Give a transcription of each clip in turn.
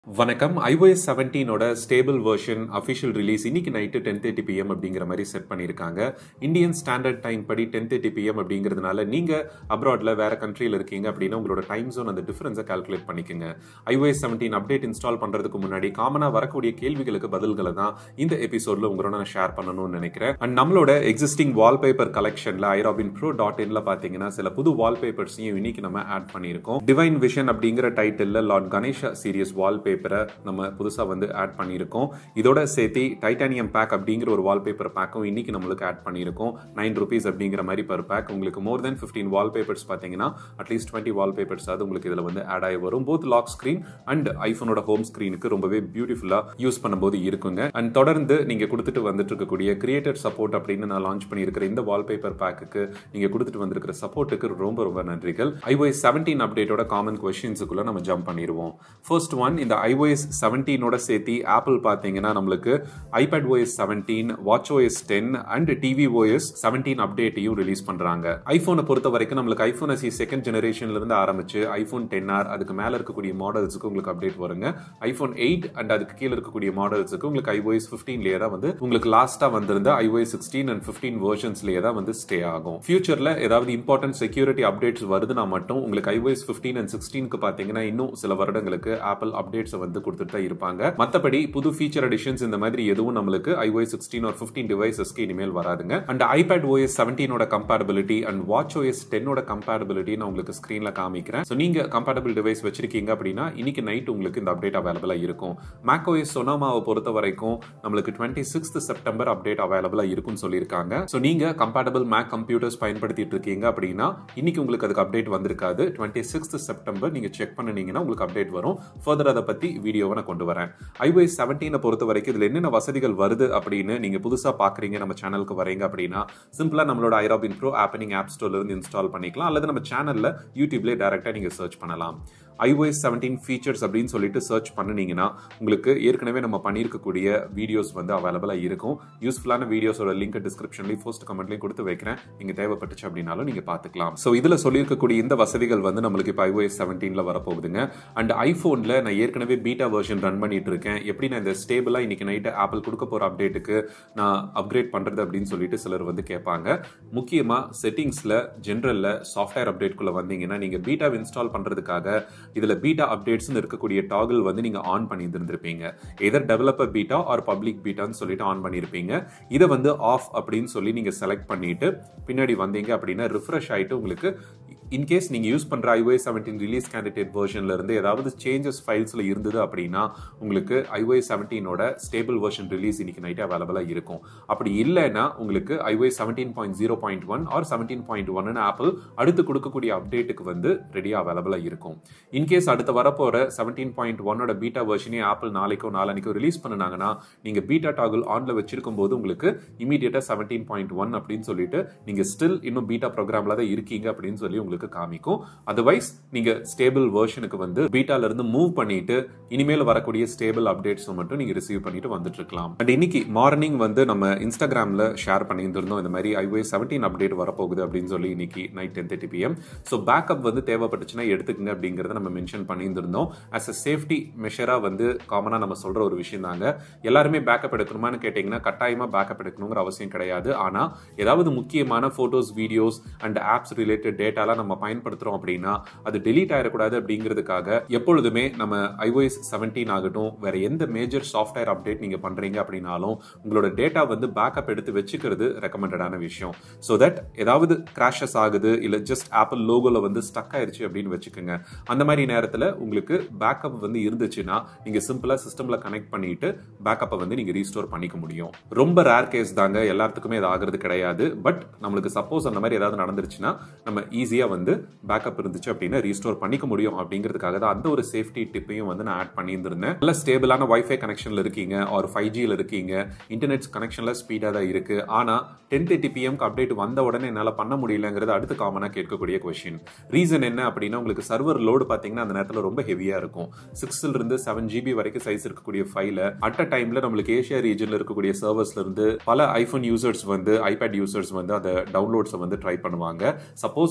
வணக்கம் iOS 17ஓட stable version official release இன்னைக்கு நைட்டு டென் தேர்ட்டி பிஎம் அப்படிங்கிற மாதிரி செட் பண்ணியிருக்காங்க இந்தியன் ஸ்டாண்டர்ட் டைம் படி டென் தேர்ட்டி பிஎம் அப்படிங்கிறதுனால நீங்க அப்ராட்ல வேற கண்ட்ரியில் இருக்கீங்க அப்படின்னா உங்களோட டைம் ஜோன் அந்த டிஃபரன்ஸை கால்குலேட் பண்ணிக்கோங்க iOS 17 அப்டேட் இன்ஸ்டால் பண்றதுக்கு முன்னாடி காமனா வரக்கூடிய கேள்விகளுக்கு பதில்களை தான் இந்த எபிசோட்ல உங்களோட நான் ஷேர் பண்ணணும்னு நினைக்கிறேன் அண்ட் நம்மளோட எக்ஸிஸ்டிங் வால்பேப்பர் கலெக்ஷன்ல ஐராபின் ப்ரோ டாட் இன்ல பாத்தீங்கன்னா சில புது வால்பேப்பர்ஸையும் இன்னைக்கு நம்ம ஆட் பண்ணியிருக்கோம் டிவைன் விஷன் அப்படிங்கிற டைட்டில் லார்ட் கணேஷா சீரியஸ் வால்பேப்பரை நம்ம புதுசாக வந்து ஆட் பண்ணியிருக்கோம் இதோட சேர்த்து டைட்டானியம் பேக் அப்படிங்கிற ஒரு வால்பேப்பர் பேக்கும் இன்னைக்கு நம்மளுக்கு ஆட் பண்ணியிருக்கோம் நைன் ருபீஸ் அப்படிங்கிற மாதிரி பர் பேக் உங்களுக்கு மோர் தென் ஃபிஃப்டீன் வால்பேப்பர்ஸ் பார்த்தீங்கன்னா அட்லீஸ்ட் டுவெண்ட்டி வால்பேப்பர்ஸ் அது உங்களுக்கு இதில் வந்து ஆட் ஆகி வரும் போத் லாக் ஸ்க்ரீன் அண்ட் ஐஃபோனோட ஹோம் ஸ்க்ரீனுக்கு ரொம்பவே பியூட்டிஃபுல்லாக யூஸ் பண்ணும்போது இருக்குங்க அண்ட் தொடர்ந்து நீங்கள் கொடுத்துட்டு வந்துட்டு இருக்கக்கூடிய கிரியேட்டர் சப்போர்ட் அப்படின்னு நான் லான்ச் பண்ணியிருக்கிற இந்த வால்பேப்பர் பேக்குக்கு நீங்கள் கொடுத்துட்டு வந்திருக்கிற சப்போர்ட்டுக்கு ரொம்ப ரொம்ப நன்றிகள் ஐஓஎஸ் செவன்டீன் அப்டேட்டோட காமன் கொஸ்டின்ஸுக்குள்ள நம்ம ஜம்ப் பண்ணிடுவோம் ஃபர்ஸ்ட் ஒன் இந்த ஐஓஎஸ் செவன்டீனோட சேர்த்து ஆப்பிள் பார்த்தீங்கன்னா நம்மளுக்கு iPad OS seventeen watch OS ten and TV OS seventeen அப்டேட்டையும் ரிலீஸ் பண்றாங்க ஐபோனை பொறுத்த வரைக்கும் நம்மளுக்கு ஐபோன் எஸ்சி செகண்ட் ஜெனரேஷன்ல இருந்து ஆரம்பிச்சு ஐபோன் டென் ஆர் அதுக்கு மேல இருக்கக்கூடிய மாடல்ஸுக்கு உங்களுக்கு அப்டேட் வருங்க ஐபோன் எயிட் அண்ட் அதுக்கு கீழே இருக்கக்கூடிய மாடல்ஸுக்கு உங்களுக்கு ஐஓஎஸ் பிப்டீன்லேயே தான் வந்து உங்களுக்கு லாஸ்டா வந்திருந்த ஐஓஎஸ் சிக்ஸ்டீன் அண்ட் பிப்டீன் வெர்ஷன்ஸ்லேயே தான் வந்து ஸ்டே ஆகும் ஃபியூச்சர்ல ஏதாவது இம்பார்ட்டன்ட் செக்யூரிட்டி அப்டேட்ஸ் வருதுன்னா மட்டும் உங்களுக்கு ஐஓஎஸ் பிப்டீன் அண்ட் சிக்ஸ்டீனுக்கு பாத்தீங்கன்னா இன்னும் சில வருடங்களுக்கு ஆப்பிள் அப்டேட்ஸ் வந்து கொடுத்துட்டு தான் இருப்பாங்க மத்தபடி புது ஃபீச்சர் அடிஷன்ஸ் இந்த மாதிரி எதுவும் நம்மளுக்கு ஐஓஎஸ் சிக்ஸ்டீன் ஒரு பிப்டீன் டிவைசஸ்க்கு இனிமேல் வராதுங்க அண்ட் ஐபேட் ஓஎஸ் செவன்டீனோட கம்பேட்டபிலிட்டி அண்ட் வாட்ச் ஓஎஸ் டென்னோட கம்பேட்டபிலிட்டி நான் உங்களுக்கு ஸ்கிரீன்ல காமிக்கிறேன் ஸோ நீங்க கம்பேட்டபிள் டிவைஸ் வச்சிருக்கீங்க அப்படின்னா இன்னைக்கு நைட் உங்களுக்கு இந்த அப்டேட் அவைலபிளா இருக்கும் மேக் ஓஎஸ் சொனாமாவை பொறுத்த வரைக்கும் நம்மளுக்கு டுவெண்ட்டி சிக்ஸ்த் செப்டம்பர் அப்டேட் அவைலபிளா இருக்கும்னு சொல்லியிருக்காங்க ஸோ நீங்க கம்பேட்டபிள் மேக் கம்ப்யூட்டர்ஸ் பயன்படுத்திட்டு இருக்கீங்க அப்படின்னா இன்னைக்கு உங்களுக்கு அதுக்கு அப்டேட் வந்திருக்காது டுவெண்ட்டி சிக்ஸ்த் செப்டம்பர் நீங்க செக் பண்ணினீங்கன்னா உங்களுக்கு அப்டேட் வரும் ஃபர்தர் அதை பத்தி வீடியோவை நான் கொண்டு வரேன் ஐஓஎஸ் செவன்டீனை பொறுத்த வரைக்கும் இதுல என்னென்ன வசதிகள் வருது அப்படின்னு நீங்க புதுசா பாக்குறீங்க நம்ம சேனலுக்கு வரீங்க அப்படின்னா சிம்பிளா நம்மளோட ஐராபின் ப்ரோ ஆப் நீங்க ஆப் ஸ்டோர்ல இருந்து இன்ஸ்டால் பண்ணிக்கலாம் அல்லது நம்ம சேனல்ல யூடியூப்ல டைரக்டா நீங்க சர்ச் பண்ணலாம் ஐஓஎஸ் செவன்டீன் ஃபீச்சர்ஸ் அப்படின்னு சொல்லிட்டு சர்ச் பண்ணினீங்கன்னா உங்களுக்கு ஏற்கனவே நம்ம பண்ணியிருக்கக்கூடிய வீடியோஸ் வந்து அவைலபிளாக இருக்கும் யூஸ்ஃபுல்லான வீடியோஸோட லிங்க் டிஸ்கிரிப்ஷன்லையும் ஃபர்ஸ்ட் கமெண்ட்லையும் கொடுத்து வைக்கிறேன் நீங்கள் தேவைப்பட்டுச்சு அப்படின்னாலும் நீங்கள் பார்த்துக்கலாம் ஸோ இதில் சொல்லியிருக்கக்கூடிய இந்த வசதிகள் வந்து நம்மளுக்கு இப்போ ஐஓஎஸ் செவன்டீனில் வரப்போகுதுங்க அண்ட் ஐஃபோனில் நான் ஏற்கனவே பீட்டா வெர்ஷன் ரன் பண்ணிட்டு இருக்கேன் எப்படி நான் இந்த ஸ்டேபிளாக இன்னைக்கு நைட்டு ஆப்பிள் கொடுக்க போகிற அப்டேட்டுக்கு நான் அப்கிரேட் பண்ணுறது அப்படின்னு சொல்லிட்டு சிலர் வந்து கேட்பாங்க முக்கியமாக செட்டிங்ஸில் ஜென்ரலில் சாஃப்ட்வேர் அப்டேட்குள்ளே வந்தீங்கன்னா நீங்கள் பீட்டா இன்ஸ்டால் பண்ணுறதுக்காக இதுல பீட்டா அப்டேட்ஸ் இருக்கக்கூடிய டாகிள் வந்து நீங்க ஆன் பண்ணி இருந்திருப்பீங்க either developer beta or public பீட்டான்னு சொல்லிட்டு ஆன் பண்ணியிருப்பீங்க இதை வந்து ஆஃப் அப்படின்னு சொல்லி நீங்க செலக்ட் பண்ணிட்டு பின்னாடி வந்தீங்க அப்படின்னா ரிஃப்ரெஷ் ஆயிட்டு உங்களுக்கு இன்கேஸ் நீங்க யூஸ் பண்ற ஐஓஎஸ் செவன்டீன் ரிலீஸ் கேண்டிடேட் வெர்ஷன்ல இருந்து ஏதாவது சேஞ்சஸ் ஃபைல்ஸ்ல இருந்தது அப்படின்னா உங்களுக்கு ஐஓஎஸ் செவன்டீனோட ஸ்டேபிள் வெர்ஷன் ரிலீஸ் இன்னைக்கு நைட் அவைலபிளா இருக்கும் அப்படி இல்லைன்னா உங்களுக்கு iOS seventeen point zero point one or seventeen point one Apple அடுத்து கொடுக்கக்கூடிய அப்டேட்டுக்கு வந்து ரெடியா அவைலபிளா இருக்கும் இன்கேஸ் அடுத்து வரப்போற செவன்டீன் பாயிண்ட் ஒன்னோட பீட்டா வெர்ஷனே ஆப்பிள் நாளைக்கோ நாளானிக்கோ ரிலீஸ் பண்ணாங்கன்னா நீங்க பீட்டா டாகுல் ஆன்ல வச்சிருக்கும் போது உங்களுக்கு இமீடியட்டா செவன்டீன் பாயிண்ட் ஒன் அப்படின்னு சொல்லிட்டு நீங்க ஸ்டில் இன்னும் பீட்டா ப்ரோக்ராம்ல தான் இருக்கீங்க அப்படின்னு சொல்லி உங்களுக்கு காமிக்கும் அதர்வைஸ் நீங்க ஸ்டேபிள் வெர்ஷனுக்கு வந்து பீட்டால இருந்து மூவ் பண்ணிட்டு இனிமேல் வரக்கூடிய ஸ்டேபிள் அப்டேட்ஸ் மட்டும் நீங்க ரிசீவ் பண்ணிட்டு வந்துட்டு இருக்கலாம் அண்ட் இன்னைக்கு மார்னிங் வந்து நம்ம இன்ஸ்டாகிராம்ல ஷேர் பண்ணியிருந்திருந்தோம் இந்த மாதிரி ஐஓஎஸ் செவன்டீன் அப்டேட் வரப்போகுது அப்படின்னு சொல்லி இன்னைக்கு night ten thirty PM so backup வந்து தேவைப்பட்டுச்சுன்னா எடுத்துக்கங்க அப்படிங்கறத நம்ம மென்ஷன் பண்ணியிருந்திருந்தோம் அஸ் அ சேஃப்டி மெஷரா வந்து காமனா நம்ம சொல்ற ஒரு விஷயம் தாங்க எல்லாருமே பேக்கப் எடுக்கணுமான்னு கேட்டீங்கன்னா கட்டாயமா பேக்கப் எடுக்கணுங்கிற அவசியம் கிடையாது ஆனா ஏதாவது முக்கியமான photos videos and apps related டேட்டாலாம் நம்ம பயன்படுத்துறோம் அப்படின்னா அது டெலீட் ஆயிடக்கூடாது அப்படிங்கிறதுக்காக எப்பொழுதுமே நம்ம ஐஓஎஸ் செவன்டீன் ஆகட்டும் வேற எந்த மேஜர் சாஃப்ட்வேர் அப்டேட் நீங்க பண்றீங்க அப்படின்னாலும் உங்களோட டேட்டா வந்து பேக்கப் எடுத்து வச்சுக்கிறது ரெக்கமெண்டடான விஷயம் ஸோ தட் ஏதாவது கிராஷஸ் ஆகுது இல்ல ஜஸ்ட் ஆப்பிள் லோகோல வந்து ஸ்டக் ஆயிருச்சு அப்படின்னு வச்சுக்கோங்க அந்த மாதிரி நேரத்தில் உங்களுக்கு பேக்கப் வந்து இருந்துச்சுன்னா நீங்க சிம்பிளா சிஸ்டம்ல கனெக்ட் பண்ணிட்டு பேக்கப்பை வந்து நீங்க ரீஸ்டோர் பண்ணிக்க முடியும் ரொம்ப ரேர் கேஸ் தாங்க எல்லாத்துக்குமே இது ஆகிறது கிடையாது பட் நம்மளுக்கு சப்போஸ் அந்த மாதிரி ஏதாவது நடந்துருச்சுன்னா நம்ம ஈஸியா வந்து பேக்கப் இருந்துச்சு அப்படின்னா ரீஸ்டோர் பண்ணிக்க முடியும் அப்படிங்கிறதுக்காக தான் அந்த ஒரு சேஃப்டி டிப்பையும் வந்து நான் ஆட் பண்ணியிருந்திருந்தேன் நல்ல ஸ்டேபிளான வைஃபை கனெக்ஷன்ல இருக்கீங்க ஒரு ஃபைவ் ஜியில் இருக்கீங்க இன்டர்நெட் கனெக்ஷன்ல ஸ்பீடாக தான் இருக்கு ஆனா டென் தேர்ட்டி பிஎம்க்கு அப்டேட் வந்த உடனே என்னால் பண்ண முடியலங்கிறது அடுத்து காமனாக கேட்கக்கூடிய கொஸ்டின் ரீசன் என்ன அப்படின்னா உங்களுக்கு சர்வர் லோடு பார்த்தீங்கன்னா அந்த நேரத்தில் ரொம்ப ஹெவியா இருக்கும் சிக்ஸ்ல இருந்து செவன் ஜிபி வரைக்கும் சைஸ் இருக்கக்கூடிய ஃபைல அட் அ டைம்ல நம்மளுக்கு ஏஷியா ரீஜன்ல இருக்கக்கூடிய சர்வர்ஸ்ல இருந்து பல ஐபோன் யூசர்ஸ் வந்து ஐபேட் யூசர்ஸ் வந்து அந்த டவுன்லோட்ஸை வந்து ட்ரை பண்ணுவாங்க சப்போஸ் உங்களுக்கு ஏதாவது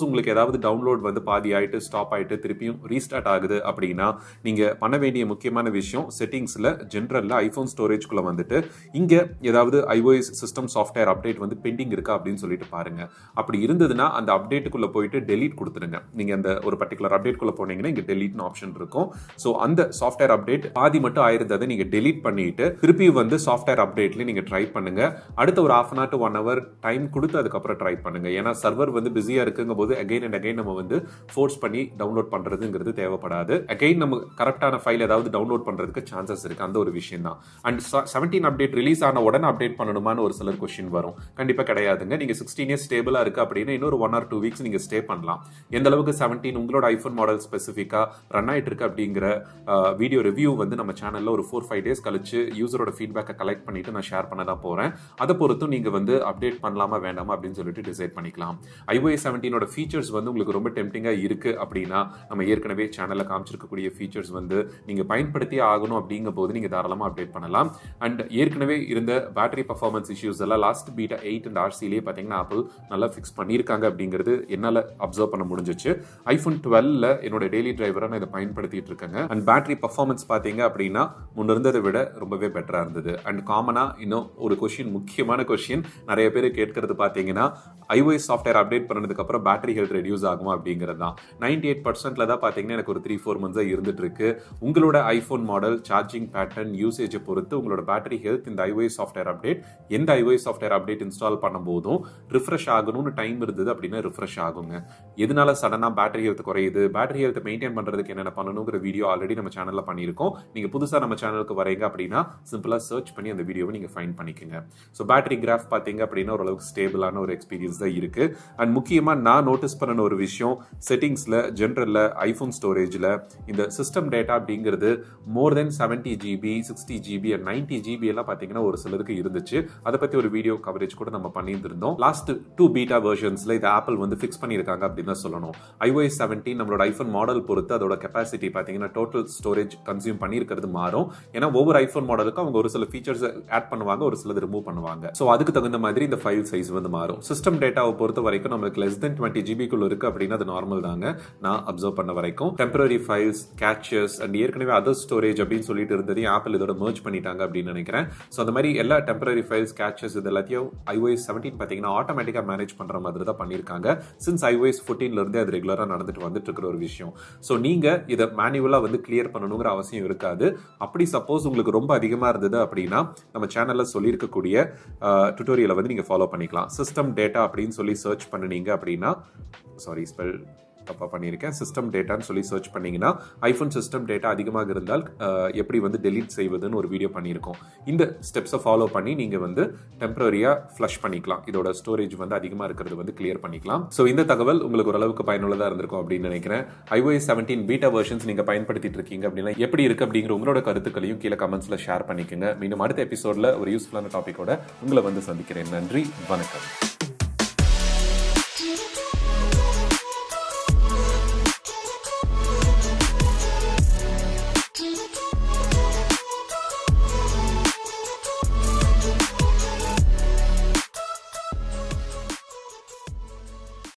ஏதாவது டவுன்லோட் வந்து பாதி ஆயிட்டு ஸ்டாப் ஆயிட்டு திருப்பியும் ரீஸ்டார்ட் ஆகுது அப்படின்னா நீங்க பண்ண வேண்டிய முக்கியமான விஷயம் செட்டிங்ஸ்ல ஜென்ரல்ல ஐபோன் ஸ்டோரேஜ்குள்ள வந்துட்டு இங்க ஏதாவது ஐஓஎஸ் சிஸ்டம் சாஃப்ட்வேர் அப்டேட் வந்து பெண்டிங் இருக்கா அப்படின்னு சொல்லிட்டு பாருங்க அப்படி இருந்ததுன்னா அந்த அப்டேட்டுக்குள்ள போயிட்டு டெலீட் கொடுத்துருங்க நீங்க அந்த ஒரு பர்டிகுலர் அப்டேட்குள்ள போனீங்கன்னா இங்க டெலீட்னு ஆப்ஷன் இருக்கும் ஸோ அந்த சாஃப்ட்வேர் அப்டேட் பாதி மட்டும் ஆயிருந்ததை நீங்க டெலீட் பண்ணிட்டு திருப்பி வந்து சாஃப்ட்வேர் அப்டேட்ல நீங்க ட்ரை பண்ணுங்க அடுத்த ஒரு half an hour to one hour time கொடுத்து அதுக்கப்புறம் ட்ரை பண்ணுங்க ஏன்னா சர்வர் வந்து பிஸியா இருக்குங்க போது அகைன் அண்ட் அகைன் நம்ம வந்து ஃபோர்ஸ் பண்ணி டவுன்லோட் பண்றதுங்கிறது தேவைப்படாது அகைன் நம்ம கரெக்டான ஃபைல் ஏதாவது டவுன்லோட் பண்றதுக்கு சான்சஸ் இருக்கு அந்த ஒரு விஷயம் தான் அண்ட் செவன்டீன் அப்டேட் ரிலீஸ் ஆன உடனே அப்டேட் பண்ணணுமான்னு ஒரு சிலர் கொஸ்டின் வரும் கண்டிப்பா கிடையாதுங்க நீங்க சிக்ஸ்டீன் இயர்ஸ் ஸ்டேபிளா இருக்கு அப்படின்னா இன்னொரு ஒன் ஆர் டூ வீக்ஸ் நீங்க ஸ்டே பண்ணலாம் எந்த அளவுக்கு செவன்டீன் உங்களோட ஐபோன் மாடல் ஸ்பெசிஃபிக்கா ரன் ஆயிட்டு இருக்கு அப்படிங்கிற வீடியோ ரிவ்யூ வந்து நம்ம சேனல்ல ஒரு ஃபோர் ஃபைவ் டேஸ் கழிச்சு யூசரோட ஃபீட்பேக்கை கலெக்ட் பண்ணிட்டு நான் ஷேர் பண்ண தான் போறேன் அதை பொறுத்தும் நீங்க வந்து அப்டேட் பண்ணலாமா வேண்டாமா அப்படின்னு சொல்லிட்டு டிசைட் பண்ணிக்கலாம் ஐஓஎஸ் செவன்டீனோட ஃபீச்சர்ஸ் வந்து உங்களுக்கு ரொம்ப டெம்டிங்கா இருக்கு அப்படின்னா நம்ம ஏற்கனவே சேனல்ல காமிச்சிருக்கக்கூடிய ஃபீச்சர்ஸ் வந்து நீங்க பயன்படுத்தியே ஆகணும் அப்படிங்கும் போது நீங்க தாராளமா அப்டேட் பண்ணலாம் அண்ட் ஏற்கனவே இருந்த பேட்டரி பர்ஃபார்மன்ஸ் இஷ்யூஸ் எல்லாம் லாஸ்ட் பீட்டா எயிட் அண்ட் ஆர்சிலேயே பார்த்தீங்கன்னா ஆப்பிள் நல்லா ஃபிக்ஸ் பண்ணியிருக்காங்க அப்படிங்கிறது என்னால் அப்சர்வ் பண்ண முடிஞ்சிச்சு ஐஃபோன் டுவெல்ல என்னோட டெய்லி டிரைவரை நான் இதை பயன்படுத்திட்டு இருக்கேங்க அண்ட் பேட்டரி பர்ஃபார்மன்ஸ் பார்த்தீங்க அப்படின்னா முன்ன இருந்ததை விட ரொம்பவே பெட்டராக இருந்தது அண்ட் காமனாக இன்னும் ஒரு கொஷின் முக்கியமான கொஷின் நிறைய பேர் கேட்கறது பார்த்தீங்கன்னா ஐஓஎஸ் சாஃப்ட்வேர் அப்டேட் பண்ணதுக்கு அப்புறம் பேட்டரி ஹெல்த் ரெடியூஸ் ஆகுமா அப்படிங்கிறது தான் நைன்டி எயிட் பர்சன்ட்ல தான் பார்த்தீங்கன்னா எனக்கு ஒரு த்ரீ ஃபோர் மந்த்ஸாக இருந்துட்டு இருக்கு உங்களோட ஐஃபோன் மாடல் சார்ஜிங் பேட்டர்ன் யூசேஜை பொறுத்து உங்களோட பேட்டரி ஹெல்த் இந்த ஐஓஎஸ் சாஃப்ட்வேர் அப்டேட் எந்த ஐஓஎஸ் சாஃப்ட்வேர் அப்டேட் இன்ஸ்டால் பண்ணும்போதும் ரிஃப்ரெஷ் ஆகணும்னு டைம் இருந்தது அப்படின்னா ரிஃப்ரெஷ் ஆகுங்க எதனால சடனாக பேட்டரி ஹெல்த் குறையுது பேட்டரி ஹெல்த் மெயின்டைன் பண்ணுறதுக்கு என்னென்ன பண்ணணுங்கிற வீடியோ ஆல்ரெடி நம்ம சேனலில் பண்ணியிருக்கோம் நீங்கள் புதுசாக நம்ம சேனலுக்கு வரீங்க அப்படின்னா சிம்பிளாக சர்ச் பண்ணி அந்த வீடியோவை நீங்கள் ஃபைன் பண்ணிக்கோங்க ஸோ பேட்டரி கிராஃப் பார்த்தீங்க அப்படின்னா ஓரளவுக்கு ஸ்டேபிளான ஒரு எக்ஸ்பீரியன்ஸ் தான் இருக்கு அண்ட் முக்கியமாக நான் நோட்டீஸ் பண்ண ஒரு விஷயம் செட்டிங்ஸில் ஜென்ரலில் ஐஃபோன் ஸ்டோரேஜில் இந்த சிஸ்டம் டேட்டா அப்படிங்கிறது more than seventy GB sixty GB and ninety GB எல்லாம் பார்த்தீங்கன்னா ஒரு சிலருக்கு இருந்துச்சு அதை பற்றி ஒரு வீடியோ கவரேஜ் கூட நம்ம பண்ணியிருந்தோம் லாஸ்ட் டூ பீட்டா வெர்ஷன்ஸ்ல இது ஆப்பிள் வந்து ஃபிக்ஸ் பண்ணியிருக்காங்க அப்படின்னு தான் சொல்லணும் ஐஓஎஸ் செவன்டீன் நம்மளோட ஐஃபோன் மாடல் பொறுத்து அதோட கெப்பாசிட்டி பார்த்தீங்கன்னா டோட்டல் ஸ்டோரேஜ் கன்சியூம் பண்ணியிருக்கிறது மாறும் ஏன்னா ஒவ்வொரு ஐஃபோன் மாடலுக்கும் அவங்க ஒரு சில ஃபீச்சர்ஸ் ஆட் பண்ணுவாங்க ஒரு சிலது ரிமூவ் பண்ணுவாங்க ஸோ அதுக்கு தகுந்த மாதிரி இந்த ஃபைல் சைஸ் வந்து மாறும் சிஸ்டம் டேட்டாவை பொறுத்த வரைக்கும் நம்மளுக்கு லெஸ் தென் டுவெண்ட்டி ஜிபிக்குள்ள இருக்கு அப்படின்னா அது நார்மல் தாங்க நான் அப்சர்வ் பண்ண வரைக்கும் டெம்பரரி ஃபைல்ஸ் கேச்சஸ் அண்ட் ஏற்கனவே அதர் ஸ்டோரேஜ் அப்படின்னு சொல்லிட்டு இருந்ததையும் ஆப்பிள் இதோட மர்ஜ் பண்ணிட்டாங்க அப்படின்னு நினைக்கிறேன் ஸோ அந்த மாதிரி எல்லா டெம்பரரி ஃபைல்ஸ் கேச்சஸ் இது எல்லாத்தையும் ஐஓஎஸ் செவன்டீன் பார்த்தீங்கன்னா ஆட்டோமேட்டிக்காக மேனேஜ் பண்ணுற மாதிரி தான் பண்ணியிருக்காங்க சின்ஸ் ஐஓஎஸ் ஃபோர்டீன்ல இருந்தே அது ரெகுலராக நடந்துட்டு வந்துட்டு இருக்கிற ஒரு விஷயம் ஸோ நீங்க இதை மேனுவலாக வந்து கிளியர் பண்ணணுங்கிற அவசியம் இருக்காது அப்படி சப்போஸ் உங்களுக்கு ரொம்ப அதிகமாக இருந்தது அப்படின்னா நம்ம சேனலில் சொல்லியிருக்கக்கூடிய டுட்டோரியலை வந்து நீங்கள் ஃபாலோ பண்ணிக்கலாம் சிஸ்டம் டேட்டா அப்படின்னு சொல்லி சர்ச் பண்ணினீங்க அப்படின்னா சாரி ஸ்பெல் தப்பாக பண்ணியிருக்கேன் சிஸ்டம் டேட்டான்னு சொல்லி சர்ச் பண்ணீங்கன்னா ஐஃபோன் சிஸ்டம் டேட்டா அதிகமாக இருந்தால் எப்படி வந்து டெலீட் செய்வதுன்னு ஒரு வீடியோ பண்ணியிருக்கோம் இந்த ஸ்டெப்ஸை ஃபாலோ பண்ணி நீங்கள் வந்து டெம்பரரியாக ஃப்ளஷ் பண்ணிக்கலாம் இதோட ஸ்டோரேஜ் வந்து அதிகமாக இருக்கிறது வந்து கிளியர் பண்ணிக்கலாம் ஸோ இந்த தகவல் உங்களுக்கு ஓரளவுக்கு பயனுள்ளதாக இருந்திருக்கும் அப்படின்னு நினைக்கிறேன் ஐஓஎஸ் செவன்டீன் பீட்டா வெர்ஷன்ஸ் நீங்கள் பயன்படுத்திட்டு இருக்கீங்க அப்படின்னா எப்படி இருக்கு அப்படிங்கிற உங்களோட கருத்துக்களையும் கீழே கமெண்ட்ஸில் ஷேர் பண்ணிக்கோங்க மீண்டும் அடுத்த எபிசோடில் ஒரு யூஸ்ஃபுல்லான டாப்பிக்கோட உங்களை வந்து சந்திக்கிறேன் நன்றி வணக்கம்